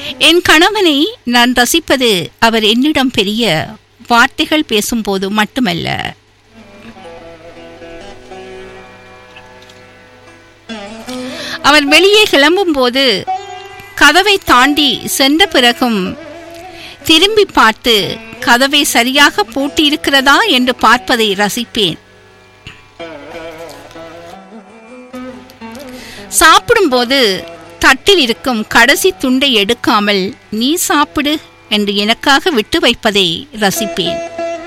என் கணவனை நான் ரசிப்பது அவர் என்னிடம் பெரிய வார்த்தைகள் பேசும்போது மட்டுமல்ல அவர் வெளியே கிளம்பும்போது கதவை தாண்டி சென்ற பிறகும் திரும்பி பார்த்து கதவை சரியாக பூட்டியிருக்கிறதா என்று பார்ப்பதை ரசிப்பேன் சாப்பிடும்போது தட்டில் இருக்கும் கடைசி துண்டை எடுக்காமல் நீ சாப்பிடு என்று எனக்காக விட்டு வைப்பதை ரசிப்பேன்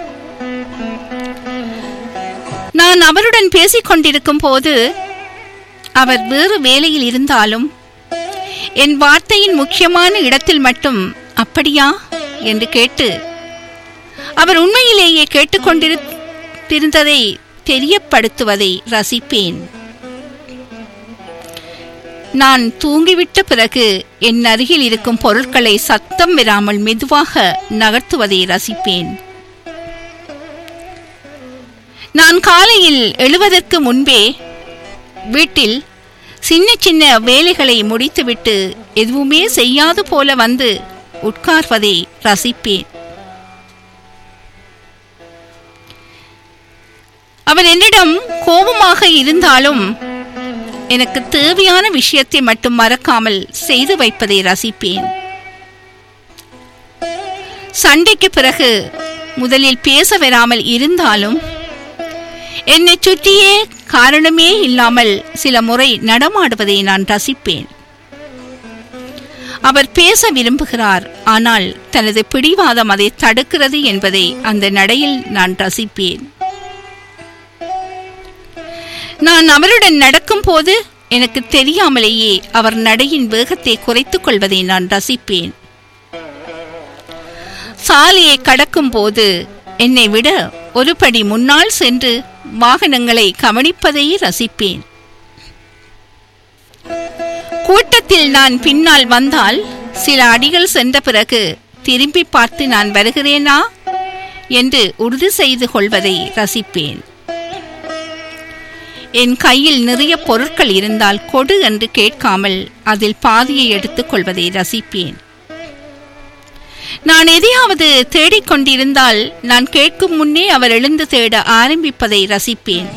நான் அவருடன் பேசிக் கொண்டிருக்கும் போது அவர் வேறு வேலையில் இருந்தாலும் என் வார்த்தையின் முக்கியமான இடத்தில் மட்டும் அப்படியா என்று கேட்டு அவர் உண்மையிலேயே கேட்டுக்கொண்டிருந்ததை தெரியப்படுத்துவதை ரசிப்பேன் நான் தூங்கிவிட்ட பிறகு என் அருகில் இருக்கும் பொருட்களை சத்தம் வராமல் மெதுவாக நகர்த்துவதை ரசிப்பேன் நான் காலையில் எழுவதற்கு முன்பே வீட்டில் சின்ன சின்ன வேலைகளை முடித்துவிட்டு எதுவுமே செய்யாது போல வந்து உட்கார்வதை ரசிப்பேன் அவர் என்னிடம் கோபமாக இருந்தாலும் எனக்கு தேவையான விஷயத்தை மட்டும் மறக்காமல் செய்து வைப்பதை ரசிப்பேன் சண்டைக்கு பிறகு முதலில் பேச வராமல் இருந்தாலும் என்னை சுற்றியே காரணமே இல்லாமல் சில முறை நடமாடுவதை நான் ரசிப்பேன் அவர் பேச விரும்புகிறார் ஆனால் தனது பிடிவாதம் அதை தடுக்கிறது என்பதை அந்த நடையில் நான் ரசிப்பேன் நான் அவருடன் நடக்கும் போது எனக்கு தெரியாமலேயே அவர் நடையின் வேகத்தை குறைத்துக் கொள்வதை நான் ரசிப்பேன் சாலையை கடக்கும் போது என்னை விட ஒரு படி முன்னால் சென்று வாகனங்களை கவனிப்பதை ரசிப்பேன் கூட்டத்தில் நான் பின்னால் வந்தால் சில அடிகள் சென்ற பிறகு திரும்பி பார்த்து நான் வருகிறேனா என்று உறுதி செய்து கொள்வதை ரசிப்பேன் என் கையில் நிறைய பொருட்கள் இருந்தால் கொடு என்று கேட்காமல் அதில் பாதியை எடுத்துக் கொள்வதை ரசிப்பேன் நான் எதையாவது தேடிக்கொண்டிருந்தால் நான் கேட்கும் முன்னே அவர் எழுந்து தேட ஆரம்பிப்பதை ரசிப்பேன்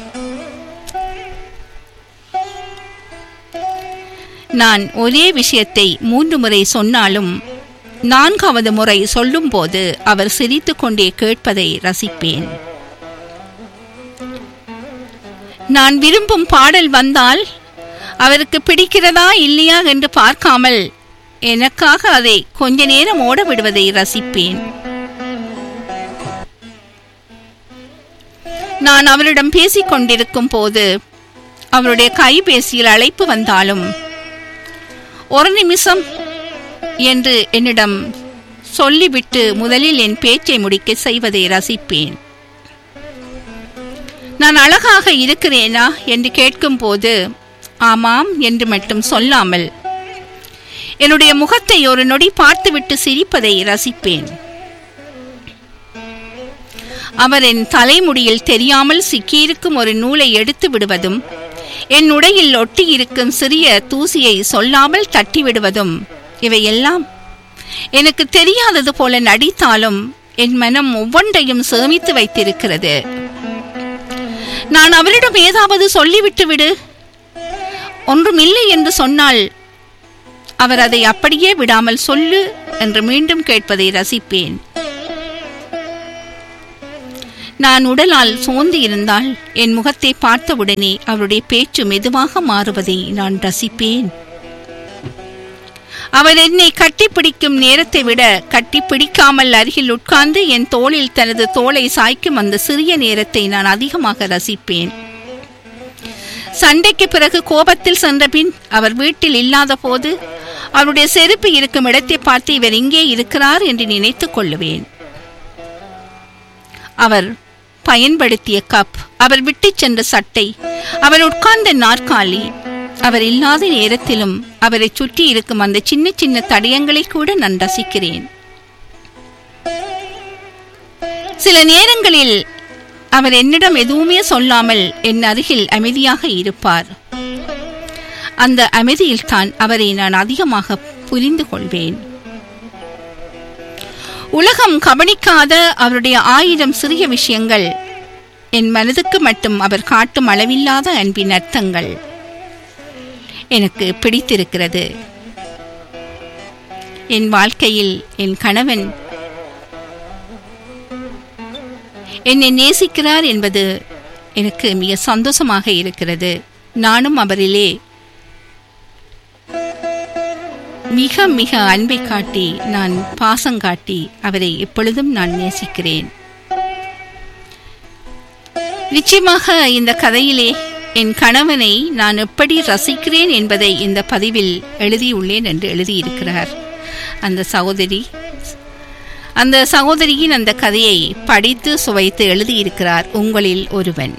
நான் ஒரே விஷயத்தை மூன்று முறை சொன்னாலும் நான்காவது முறை சொல்லும்போது அவர் சிரித்துக் கொண்டே கேட்பதை ரசிப்பேன் நான் விரும்பும் பாடல் வந்தால் அவருக்கு பிடிக்கிறதா இல்லையா என்று பார்க்காமல் எனக்காக அதை கொஞ்ச நேரம் ஓட விடுவதை ரசிப்பேன் நான் அவரிடம் பேசிக் கொண்டிருக்கும் போது அவருடைய கைபேசியில் அழைப்பு வந்தாலும் ஒரு நிமிஷம் என்று என்னிடம் சொல்லிவிட்டு முதலில் என் பேச்சை முடிக்க செய்வதை ரசிப்பேன் நான் அழகாக இருக்கிறேனா என்று கேட்கும்போது ஆமாம் என்று மட்டும் சொல்லாமல் என்னுடைய முகத்தை ஒரு நொடி பார்த்துவிட்டு சிரிப்பதை ரசிப்பேன் அவர் என் தலைமுடியில் தெரியாமல் சிக்கியிருக்கும் ஒரு நூலை எடுத்து விடுவதும் என் உடையில் ஒட்டியிருக்கும் சிறிய தூசியை சொல்லாமல் தட்டி விடுவதும் இவையெல்லாம் எனக்கு தெரியாதது போல நடித்தாலும் என் மனம் ஒவ்வொன்றையும் சேமித்து வைத்திருக்கிறது நான் அவரிடம் ஏதாவது சொல்லிவிட்டு விடு ஒன்றுமில்லை என்று சொன்னால் அவர் அதை அப்படியே விடாமல் சொல்லு என்று மீண்டும் கேட்பதை ரசிப்பேன் நான் உடலால் சோர்ந்து இருந்தால் என் முகத்தை பார்த்தவுடனே அவருடைய பேச்சு மெதுவாக மாறுவதை நான் ரசிப்பேன் அவர் என்னை கட்டிப்பிடிக்கும் நேரத்தை விட கட்டிப்பிடிக்காமல் அருகில் உட்கார்ந்து என் தோளில் தனது தோளை சாய்க்கும் அந்த சிறிய நேரத்தை நான் அதிகமாக ரசிப்பேன் சண்டைக்கு பிறகு கோபத்தில் சென்ற பின் அவர் வீட்டில் இல்லாத போது அவருடைய செருப்பு இருக்கும் இடத்தை பார்த்து இவர் இங்கே இருக்கிறார் என்று நினைத்துக் கொள்ளுவேன் அவர் பயன்படுத்திய கப் அவர் விட்டுச் சென்ற சட்டை அவர் உட்கார்ந்த நாற்காலி அவர் இல்லாத நேரத்திலும் அவரை சுற்றி இருக்கும் அந்த சின்ன சின்ன தடயங்களை கூட நான் ரசிக்கிறேன் சில நேரங்களில் அவர் என்னிடம் எதுவுமே சொல்லாமல் என் அருகில் அமைதியாக இருப்பார் அந்த அமைதியில்தான் அவரை நான் அதிகமாக புரிந்து கொள்வேன் உலகம் கவனிக்காத அவருடைய ஆயிரம் சிறிய விஷயங்கள் என் மனதுக்கு மட்டும் அவர் காட்டும் அளவில்லாத அன்பின் அர்த்தங்கள் எனக்கு பிடித்திருக்கிறது என் வாழ்க்கையில் என் கணவன் என்னை நேசிக்கிறார் என்பது எனக்கு மிக சந்தோஷமாக இருக்கிறது நானும் அவரிலே மிக மிக அன்பை காட்டி நான் பாசம் காட்டி அவரை எப்பொழுதும் நான் நேசிக்கிறேன் நிச்சயமாக இந்த கதையிலே என் கணவனை நான் எப்படி ரசிக்கிறேன் என்பதை இந்த பதிவில் எழுதியுள்ளேன் என்று எழுதியிருக்கிறார் அந்த சகோதரி அந்த சகோதரியின் அந்த கதையை படித்து சுவைத்து எழுதியிருக்கிறார் உங்களில் ஒருவன்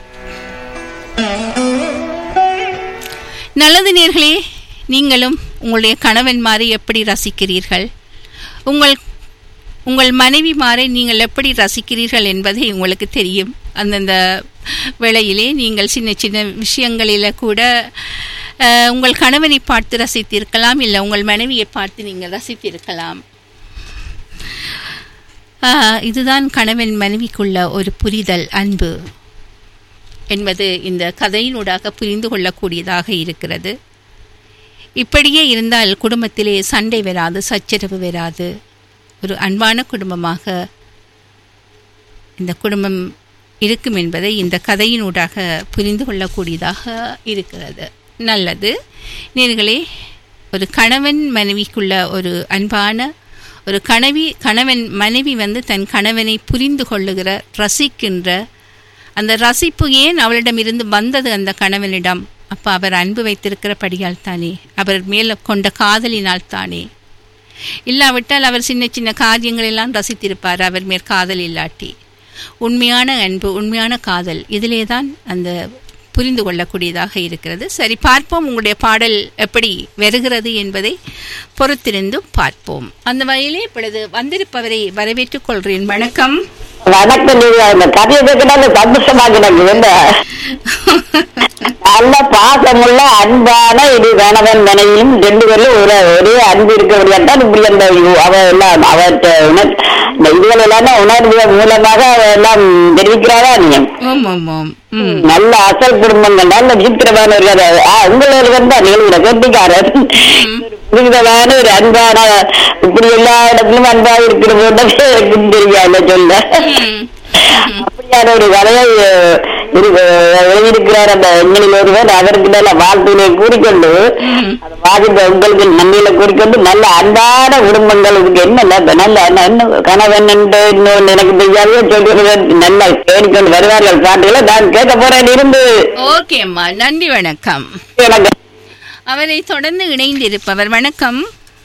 நல்லது நேர்களே நீங்களும் உங்களுடைய கணவன்மாரை எப்படி ரசிக்கிறீர்கள் உங்கள் உங்கள் மனைவிமாரை நீங்கள் எப்படி ரசிக்கிறீர்கள் என்பதை உங்களுக்கு தெரியும் அந்தந்த வேளையிலே நீங்கள் சின்ன சின்ன விஷயங்களில் கூட அஹ், உங்கள் கணவனை பார்த்து ரசித்திருக்கலாம் இல்லை உங்கள் மனைவியை பார்த்து நீங்கள் ரசித்திருக்கலாம் ஆஹ், இதுதான் கணவன் மனைவிக்குள்ள ஒரு புரிதல் அன்பு என்பது இந்த கதையினூடாக புரிந்து கொள்ளக்கூடியதாக இருக்கிறது இப்படியே இருந்தால் குடும்பத்திலே சண்டை வராது சச்சரவு வராது ஒரு அன்பான குடும்பமாக இந்த குடும்பம் இருக்கும் என்பதை இந்த கதையினூடாக புரிந்து கொள்ளக்கூடியதாக இருக்கிறது நல்லது நேர்களே ஒரு கணவன் மனைவிக்குள்ள ஒரு அன்பான ஒரு கணவி கணவன் மனைவி வந்து தன் கணவனை புரிந்து கொள்ளுகிற ரசிக்கின்ற அந்த ரசிப்பு ஏன் அவளிடமிருந்து வந்தது அந்த கணவனிடம் அப்போ அவர் அன்பு வைத்திருக்கிறபடியால் தானே அவர் மேல கொண்ட காதலினால் தானே இல்லாவிட்டால் அவர் சின்ன சின்ன காரியங்கள் எல்லாம் ரசித்திருப்பார் அவர் மேற் காதல் இல்லாட்டி உண்மையான அன்பு உண்மையான காதல் இதிலே தான் அந்த புரிந்து கொள்ளக்கூடியதாக இருக்கிறது சரி பார்ப்போம் உங்களுடைய பாடல் எப்படி வருகிறது என்பதை பொறுத்திருந்து பார்ப்போம் அந்த வகையிலே இப்பொழுது வந்திருப்பவரை வரவேற்றுக் கொள்கிறேன் வணக்கம் வணக்கம் நீங்க அந்த கதையை கேட்கறாங்க சந்தோஷமா கிடக்கு என்ன நல்ல பாசமுள்ள அன்பான இது கணவன் மனைவியும் ரெண்டு பேரும் ஒரு ஒரே அன்பு இருக்கக்கூடியாதான் இப்படி அந்த அவ எல்லாம் அவற்ற உணர் இந்த இதுகள் எல்லாம் உணர்வு மூலமாக அவ எல்லாம் தெரிவிக்கிறாரா நீங்க ஓம் ஓம் ஓம் ம் நல்ல அசல் குடும்பங்கள் நல்ல விசித்திரமான ஒரு கதை ஆ, உங்களோட வந்து நிகழ்வுல கேட்டுக்காரர் புரிதமான ஒரு அன்பான இப்படி எல்லா இடத்திலும் அன்பா இருக்கிற போது எனக்கு தெரியாது சொல்ல ம். அப்படியான ஒரு கதையை அஹ், இரு- அஹ், எழுதியிருக்கிறார் அந்த எண்களில் ஒருவர் அவருக்கு நல்ல வாழ்த்துனை கூறிக்கொண்டு ம். அந்த வாதித்த உங்களுக்கு நன்மையில கூறிக்கொண்டு நல்ல அன்பான குடும்பங்கள் இதுக்கு என்ன நல்ல நல்ல என்ன கணவன் என்று இன்னொன்று எனக்கு தெரியாது சொல்றது நல்ல கேட்டுக்கொண்டு வருவார்கள் பாட்டுகளை நான் கேட்க போறேன் இருந்து ஓகே அம்மா நன்றி வணக்கம் எனக்கு அவரை தொடர்ந்து இணைந்திருப்பவர் வணக்கம்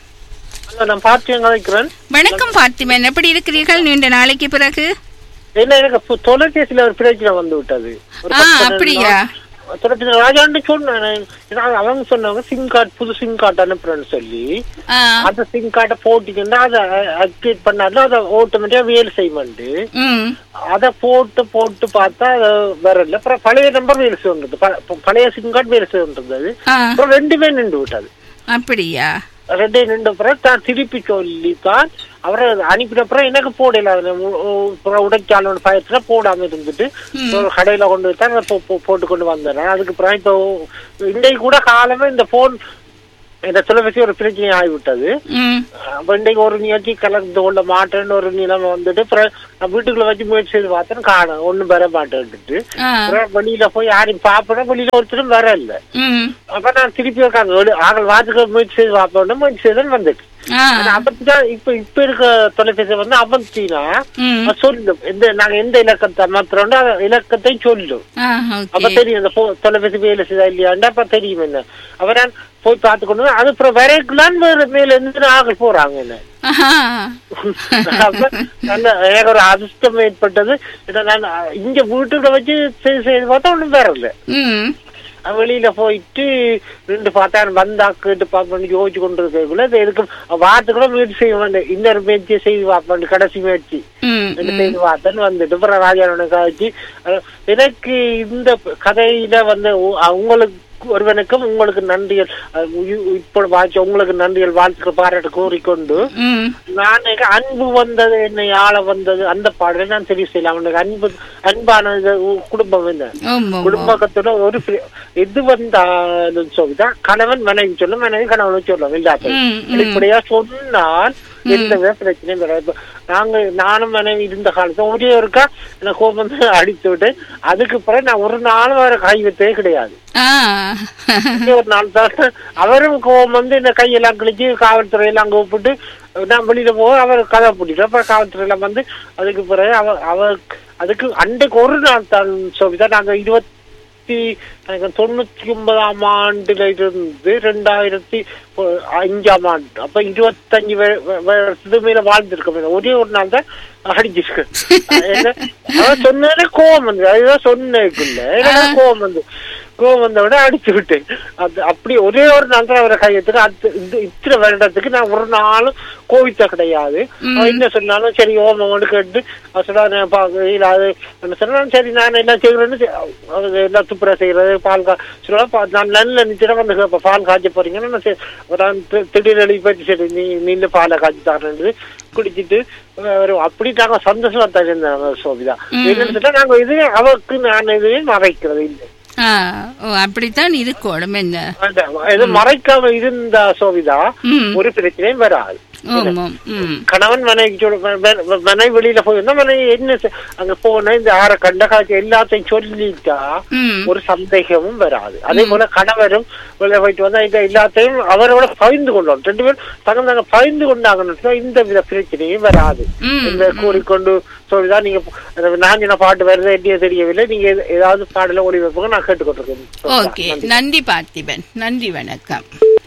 ஹலோ நான் பார்த்தியம் கதைக்கிறேன் வணக்கம் பார்த்திபன் எப்படி இருக்கிறீர்கள் நீண்ட நாளைக்கு பிறகு என்ன எனக்கு பு- தொலைபேசியில ஒரு பிரச்சனை வந்து விட்டது ஒரு ஆ பத்து அப்படியா நாள் தொலைபேசி ராஜாண்டு சொன்னேன் ஏன்னா அவங்க சொன்னாங்க சிம் கார்டு புது சிம் கார்டு அனுப்புறேன்னு சொல்லி ஆ அந்த சிம் கார்டை போட்டிங்கன்னா அதை ஆக்டிவேட் பண்ணாலும் அதை ஆட்டோமேட்டிக்கா வேலை செய்யமாண்டு ம் அதை போட்டு போட்டு பார்த்தா அது வரல அப்புறம் பழைய நம்பர் வேலை செய்யறது பழைய சிம் கார்டு வேலை செய்யறது ஆ அப்புறம் ரெண்டுமே நின்று விட்டது அப்படியா ரெண்டே நின்ற பிறகு தான் திருப்பி சொல்லித்தான் அவரை அனுப்பின அப்புறம் எனக்கு போடல அதுல உ- உ- அப்புறம் உடைச்சாலும் பயத்துல போடாம இருந்துட்டு ஒரு கடையில கொண்டு போய் தான் அதை போ- போ- போட்டு கொண்டு வந்தேன் அதுக்கு அப்புறம் இப்போ இன்றைக்கு கூட காலமே இந்த போன் இந்த தொலைபேசி ஒரு பிரச்சனை ஆகிவிட்டது ம் அப்ப இன்றைக்கு ஒரு நிகழ்ச்சி கலந்து கொள்ள மாட்டேன்னு ஒரு நிலைமை வந்துட்டு அப்புறம் நான் வீட்டுக்குள்ள வச்சு முயற்சி செய்து பார்த்தேன் காணும் ஒண்ணும் வர மாட்டேன்ட்டு ஆ அப்புறம் வெளியில போய் யாரையும் பாப்பேன் வெளியில ஒருத்தரும் வர இல்லை ம் அப்ப நான் திருப்பி உட்காந்து ஆகல் வாத்துக்க முயற்சி செய்து பார்ப்போம் முயற்சி செய்தேன் வந்துட்டு ஆ ஆனா அப்பதான் இப்ப இப்ப இருக்க தொலைபேசி வந்து அவந்தினா ம் சொல்லும் எந்த நாங்க எந்த இலக்கத்தை மாத்திரோண்டோ அந்த இலக்கத்தை சொல்லும் ஆ அப்ப ஓகே தெரியும் அந்த pho- தொலைபேசி வேலை செய்தா இல்லையாண்டா அப்ப தெரியும் என்ன அப்ப நான் போய் பார்த்து கொண்டு வந்து, அது அப்புறம் வரைக்குலாம் வேற மேல இருந்து ஆகல் போறாங்க என்ன ஆஹா அப்ப நல்ல எனக்கு ஒரு அதிர்ஷ்டம் ஏற்பட்டது இதை நான் இங்க வீட்டுல வச்சு செய்து செய்து பார்த்தா ஒண்ணும் வேற இல்லை ம் அவன் வெளியில போயிட்டு ரெண்டு பார்த்தா வந்தாக்கிட்டு பார்ப்பேன் யோசிச்சு கொண்டு இருக்கக்குள்ள இது எதுக்கு வார்த்தை கூட முயற்சி செய்ய வேண்டாம் இன்னொரு முயற்சியை செய்து பார்ப்பேன் கடைசி முயற்சி ம் ரெண்டு செய்து பார்த்தேன்னு வந்துட்டு அப்புறம் ராஜாவோட காய்ச்சி அஹ், எனக்கு இந்த கதையில வந்து உ- உங்களுக்கு ஒருவனுக்கும் உங்களுக்கு நன்றிகள் அஹ், உயி- இப்போ வாய்ச்ச உங்களுக்கு நன்றிகள் வாழ்த்துக்கள் பாராட்டு கூறிக்கொண்டு ம் நான் எனக்கு அன்பு வந்தது என்னை ஆள வந்தது அந்த பாடலை நான் தெரிவு செய்யலாம் அவனுக்கு அன்பு அன்பான இது உ- குடும்பம் என்ன ஆமா குடும்பத்துல ஒரு பிரி- எது வந்தாலும் சொல்லிதான் கணவன் மனைவி சொல்லும் மனைவி கணவன் சொல்லும் இல்லாத ம், ம். இப்படியா சொன்னால் எந்த வித பிரச்சனையும் வராது இப்ப நாங்க நானும் மனைவி இருந்த காலத்துல ஒரே ஒருக்கா எனக்கு கோபம் வந்து அடித்து விட்டு அதுக்கு பிறகு நான் ஒரு நாள் வர கை வைத்ததே கிடையாது ஆ ஒரே ஒரு நாள் தான் அவரும் கோபம் வந்து இந்த கையெல்லாம் கிழிச்சு காவல்துறை எல்லாம் கூப்பிட்டு நான் வெளியில போக அவர் கதை பூட்டிட்டு அப்புறம் காவல்துறை எல்லாம் வந்து அதுக்கு பிறகு அவ அவ அதுக்கு அன்றைக்கு ஒரு நாள் தான் சொல்லிதான் நாங்க இருபத்தி எனக்கு தொண்ணூத்தி ஒன்பதாம் ஆண்டுல இருந்து ரெண்டாயிரத்தி ஒ- அஞ்சாம் ஆண்டு அப்ப இருபத்தஞ்சு வ- வ- வருஷத்துக்கு மேல வாழ்ந்திருக்கோம் ஒரே ஒரு நாள் தான் அடிச்சிருக்கு என்ன, அவன் சொன்னதே கோவம் வந்து அதுதான் சொன்னதுக்குள்ள எனக்கு கோவம் வந்து கோவம் வந்த விட அடிச்சு விட்டேன் அது அப்படி ஒரே ஒரு நாள் தான் அவரை கையெழுத்துக்கு அது இந்த இத்தனை வருடத்துக்கு நான் ஒரு நாளும் கோவித்த கிடையாது அவன் என்ன சொன்னாலும் சரி ஓமம் கேட்டு அவன் சொன்னா நான் பா- இல்ல அது என்ன சொன்னாலும் சரி நான் எல்லாம் செய்யறேன்னு செ- அது எல்லாம் துப்புரா செய்யறது பால் கா சொல்லுவா பா- நான் நல்ல நிச்சயம் வந்து கேட்பேன் பால் காய்ச்ச போறீங்கன்னா நான் சரி, நான் தி- திடீர்னு எழுதி போயிட்டு சரி நீ நீல பாலை காய்ச்சி தரேன்னு குடிச்சிட்டு அஹ், ஒரு அப்படி நாங்க சந்தோஷமா தான் இருந்தாங்க சோபிதா என்னன்னு சொன்னா நாங்க இது அவருக்கு நான் எதுவுமே மறைக்கிறது இல்லை ஆ ஓ அப்படித்தான் இருக்கணும் என்ன அந்த இது மறைக்காம இருந்தா சோபிதா ம் ஒரு பிரச்சனையும் வராது ஆமாம் ம் கணவன் மனைவி சொல்ல ம- ம- மனைவி வெளியில போயிருந்தா மனைவி என்ன செ- அங்க போன இந்த ஆற கண்ட காட்சி எல்லாத்தையும் சொல்லிட்டா ம் ஒரு சந்தேகமும் வராது அதே போல கணவரும் வெளியே போயிட்டு வந்தா இந்த எல்லாத்தையும் அவரோட பகிர்ந்து கொள்ளணும் ரெண்டு பேரும் தங்க தாங்க பகிர்ந்து கொண்டாங்கன்னு சொன்னா இந்த வித பிரச்சனையும் வராது ம், இந்த கூறிக்கொண்டு சொல்லிதான் நீங்க ப- நான் சொன்ன பாட்டு வருது என்னைய தெரியவில்லை நீங்க எது- ஏதாவது பாடல ஒளி வைப்போங்க நான் கேட்டுக்கொண்டிருக்கேன் ஓகே நன்றி பார்த்திபன் நன்றி வணக்கம்